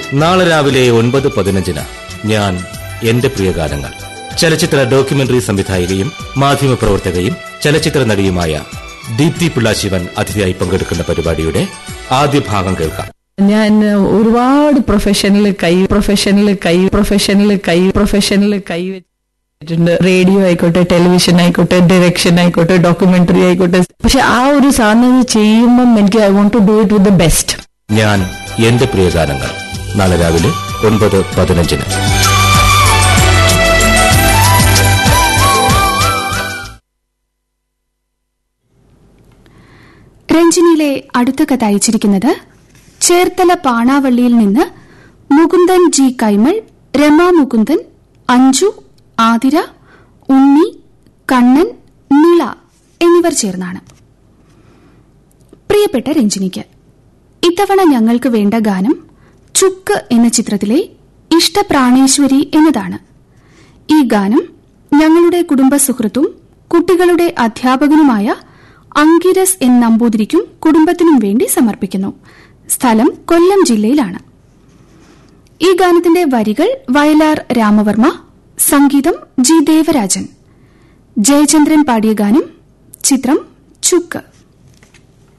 നാളെ രാവിലെ ഒൻപത് പതിനഞ്ചിന് ഞാൻ എന്റെ പ്രിയഗാനങ്ങൾ ചലച്ചിത്ര ഡോക്യുമെന്ററി സംവിധായികയും മാധ്യമപ്രവർത്തകയും ചലച്ചിത്ര നടിയുമായ ദീപ്തി പിള്ളാശിവൻ അതിഥിയായി പങ്കെടുക്കുന്ന പരിപാടിയുടെ ആദ്യ ഭാഗം കേൾക്കാം ഞാൻ ഒരുപാട് പ്രൊഫഷനിൽ കൈ പ്രൊഫഷനിൽ കൈ പ്രൊഫഷനിൽ കൈ പ്രൊഫഷനിൽ കൈ വെച്ചിട്ടുണ്ട് റേഡിയോ ആയിക്കോട്ടെ ടെലിവിഷൻ ആയിക്കോട്ടെ ഡയറക്ഷൻ ആയിക്കോട്ടെ ഡോക്യുമെന്ററി ആയിക്കോട്ടെ പക്ഷെ ആ ഒരു സാധനം ചെയ്യുമ്പം എനിക്ക് I want to do it with the best ഞാൻ എന്റെ പ്രിയഗാനങ്ങൾ നാളെ രാവിലെ ഒൻപത് പതിനഞ്ചിന് രഞ്ജിനിയിലെ അടുത്ത കഥ അയച്ചിരിക്കുന്നത് ചേർത്തല പാണാവള്ളിയിൽ നിന്ന് മുകുന്ദൻ ജി കൈമൾ രമ മുകുന്ദൻ അഞ്ജു ആതിര ഉണ്ണി കണ്ണൻ നിള എന്നിവർ ചേർന്നാണ് പ്രിയപ്പെട്ട രഞ്ജിനിക്ക് ഇത്തവണ ഞങ്ങൾക്ക് വേണ്ട ഗാനം ചുക്ക് എന്ന ചിത്രത്തിലെ ഇഷ്ടപ്രാണേശ്വരി എന്നതാണ് ഈ ഗാനം ഞങ്ങളുടെ കുടുംബ സുഹൃത്തും കുട്ടികളുടെ അധ്യാപകനുമായ അങ്കിരസ് എൻ നമ്പൂതിരിക്കും കുടുംബത്തിനും വേണ്ടി സമർപ്പിക്കുന്നു സ്ഥലം കൊല്ലം ജില്ലയിലാണ് ഈ ഗാനത്തിന്റെ വരികൾ വയലാർ രാമവർമ്മ സംഗീതം ജി ദേവരാജൻ ജയചന്ദ്രൻ പാടിയ ഗാനം ചിത്രം ചുക്ക്